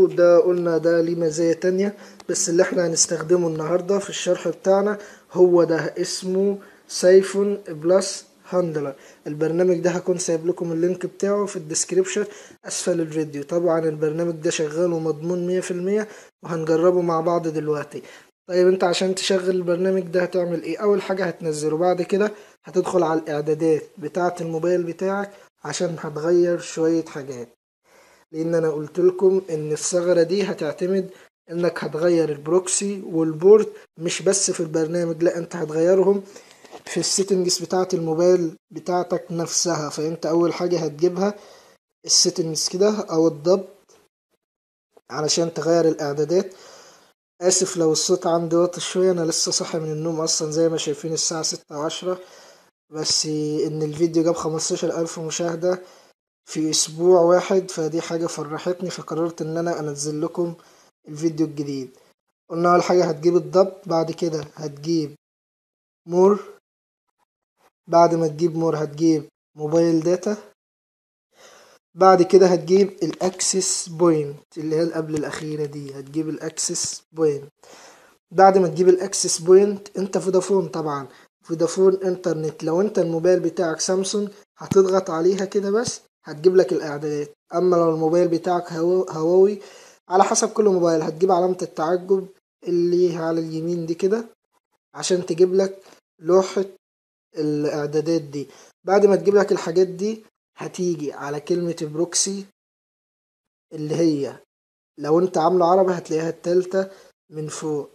ده قلنا ده ليه مزايا تانية بس اللي احنا هنستخدمه النهاردة في الشرح بتاعنا هو ده اسمه سايفون بلس هاندلر البرنامج ده هكون سايب لكم اللينك بتاعه في الديسكريبشن اسفل الفيديو طبعا البرنامج ده شغال ومضمون مية في المية وهنجربه مع بعض دلوقتي طيب انت عشان تشغل البرنامج ده هتعمل ايه اول حاجة هتنزله بعد كده هتدخل على الاعدادات بتاعة الموبايل بتاعك عشان هتغير شوية حاجات لان انا قلت لكم ان الثغرة دي هتعتمد انك هتغير البروكسي والبورت مش بس في البرنامج لا انت هتغيرهم في السيتنجز بتاعة الموبايل بتاعتك نفسها فانت اول حاجة هتجيبها السيتنجز كده او الضبط علشان تغير الاعدادات اسف لو الصوت عندي واطي شوية انا لسه صاحي من النوم اصلا زي ما شايفين الساعة ستة وعشرة بس ان الفيديو جاب خمستاشر الف مشاهدة في اسبوع واحد فدي حاجة فرحتني فقررت ان انا انزل لكم الفيديو الجديد قلنا اول حاجة هتجيب الضبط بعد كده هتجيب مور بعد ما تجيب مور هتجيب موبايل داتا بعد كده هتجيب الاكسس بوينت اللي هي اللي قبل الاخيره دي هتجيب الاكسس بوينت بعد ما تجيب الاكسس بوينت انت فودافون طبعا فودافون انترنت لو انت الموبايل بتاعك سامسونج هتضغط عليها كده بس هتجيب لك الاعدادات اما لو الموبايل بتاعك هواوي على حسب كل موبايل هتجيب علامه التعجب اللي على اليمين دي كده عشان تجيب لك لوحه الاعدادات دي بعد ما تجيب لك الحاجات دي هتيجي على كلمة بروكسي اللي هي لو انت عامله عربي هتلاقيها التالتة من فوق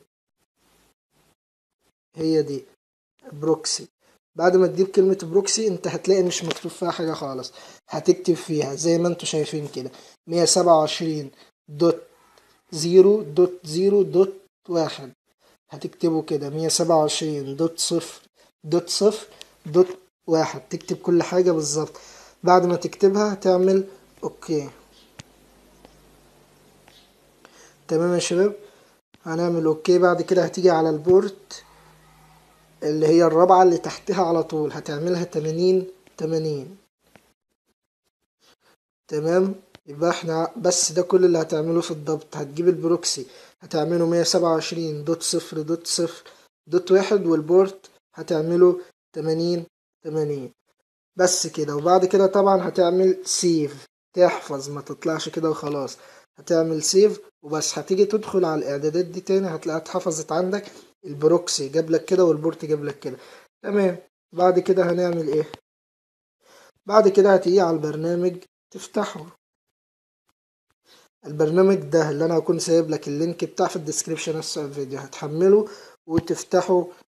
هي دي بروكسي بعد ما تجيب كلمة بروكسي انت هتلاقي مش مكتوب فيها حاجة خالص هتكتب فيها زي ما انتوا شايفين كده مية سبعة وعشرين دوت زيرو دوت زيرو دوت واحد هتكتبه كده مية سبعة وعشرين دوت صفر دوت صفر دوت واحد تكتب كل حاجة بالظبط بعد ما تكتبها تعمل اوكي تمام يا شباب هنعمل اوكي بعد كده هتيجي على البورت اللي هي الرابعة اللي تحتها على طول هتعملها تمانين تمانين تمام يبقى احنا بس ده كل اللي هتعمله في الضبط هتجيب البروكسي هتعمله مية سبعة وعشرين دوت صفر دوت صفر دوت واحد والبورت هتعمله تمانين تمانين بس كده وبعد كده طبعا هتعمل سيف تحفظ ما تطلعش كده وخلاص هتعمل سيف وبس هتيجي تدخل على الاعدادات دي تاني هتلاقيها اتحفظت عندك البروكسي جاب لك كده والبورت جاب لك كده تمام بعد كده هنعمل ايه بعد كده هتيجي على البرنامج تفتحه البرنامج ده اللي انا هكون سايب لك اللينك بتاعه في الديسكريبشن اسفل الفيديو هتحمله وتفتحه